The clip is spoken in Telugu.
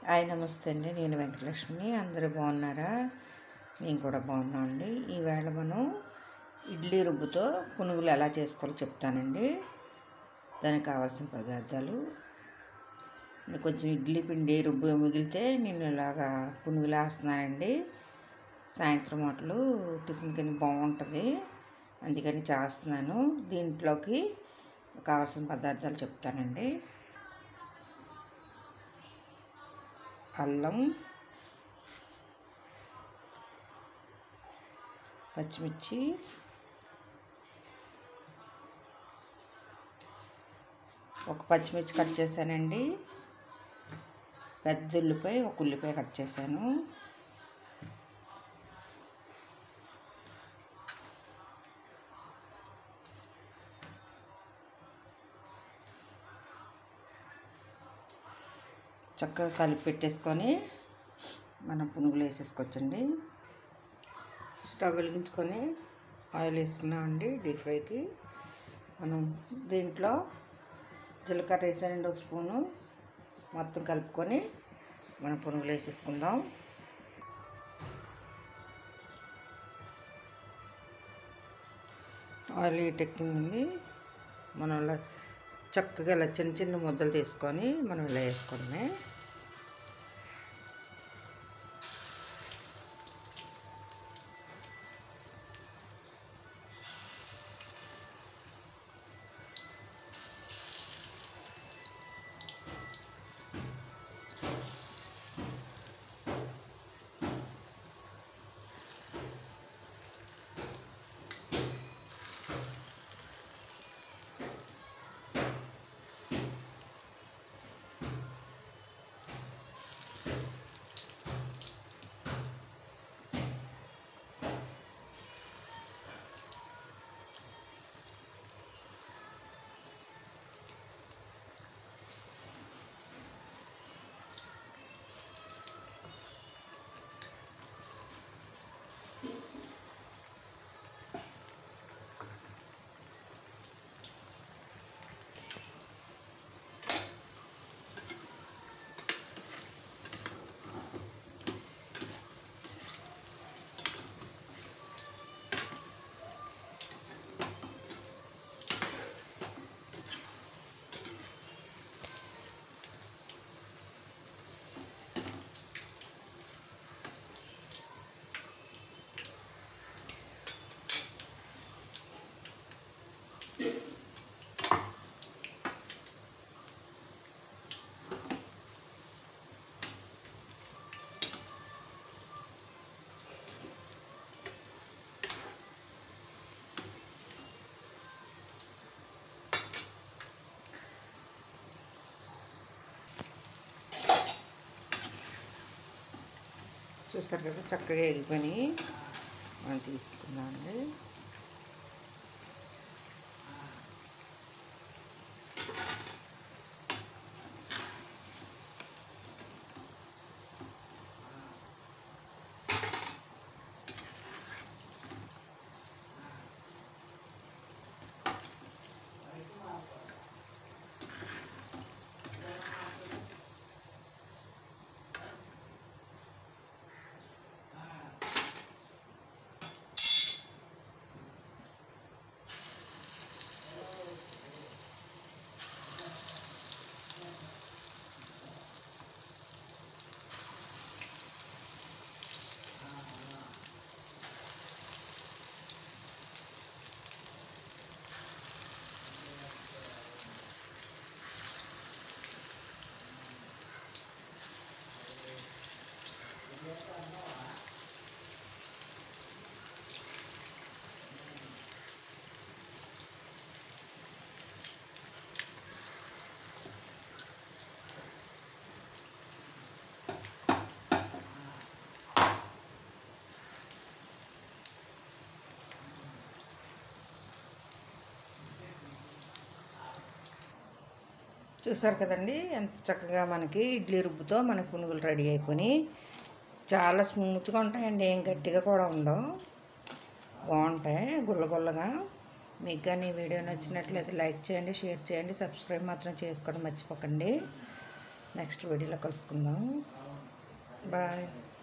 హాయ్ నమస్తే అండి నేను వెంకటలక్ష్మి అందరూ బాగున్నారా మేము కూడా బాగున్నామండి ఈవేళ మనం ఇడ్లీ రుబ్బుతో పునుగులు ఎలా చేసుకోవాలో చెప్తానండి దానికి కావాల్సిన పదార్థాలు నేను కొంచెం ఇడ్లీ పిండి రుబ్బు మిగిలితే నేను ఇలాగా పునుగులు వేస్తున్నానండి సాయంత్రం మాటలు టిఫిన్ కింద బాగుంటుంది అందుకని చేస్తున్నాను దీంట్లోకి కావాల్సిన పదార్థాలు చెప్తానండి అల్లం పచ్చిమిర్చి ఒక పచ్చిమిర్చి కట్ చేశానండి పెద్ద ఉల్లిపాయ ఒక ఉల్లిపాయ కట్ చేశాను చక్కగా కలిపి పెట్టేసుకొని మనం పునుగులు వేసేసుకోవచ్చండి స్టవ్ వెలిగించుకొని ఆయిల్ వేసుకున్నామండి డీప్ ఫ్రైకి మనం దీంట్లో జీలకర్ర వేసానండి ఒక స్పూను మొత్తం కలుపుకొని మనం పునుగులు వేసేసుకుందాం ఆయిల్ హీట్ ఎక్కింది మనం ఇలా చక్కగా ఇలా చిన్న చిన్న ముద్దలు తీసుకొని మనం ఇలా వేసుకోవడమే చూసారు కదా చక్కగా ఎగిపోయి మనం తీసుకుందామండి చూసారు కదండి ఎంత చక్కగా మనకి ఇడ్లీ రుబ్బుతో మన పునుగులు రెడీ అయిపోయి చాలా స్మూత్గా ఉంటాయండి ఏం గట్టిగా కూడా ఉండవు బాగుంటాయి గుల్లగుల్లగా మీకు కానీ ఈ వీడియో నచ్చినట్లయితే లైక్ చేయండి షేర్ చేయండి సబ్స్క్రైబ్ మాత్రం చేసుకోవడం మర్చిపోకండి నెక్స్ట్ వీడియోలో కలుసుకుందాం బాయ్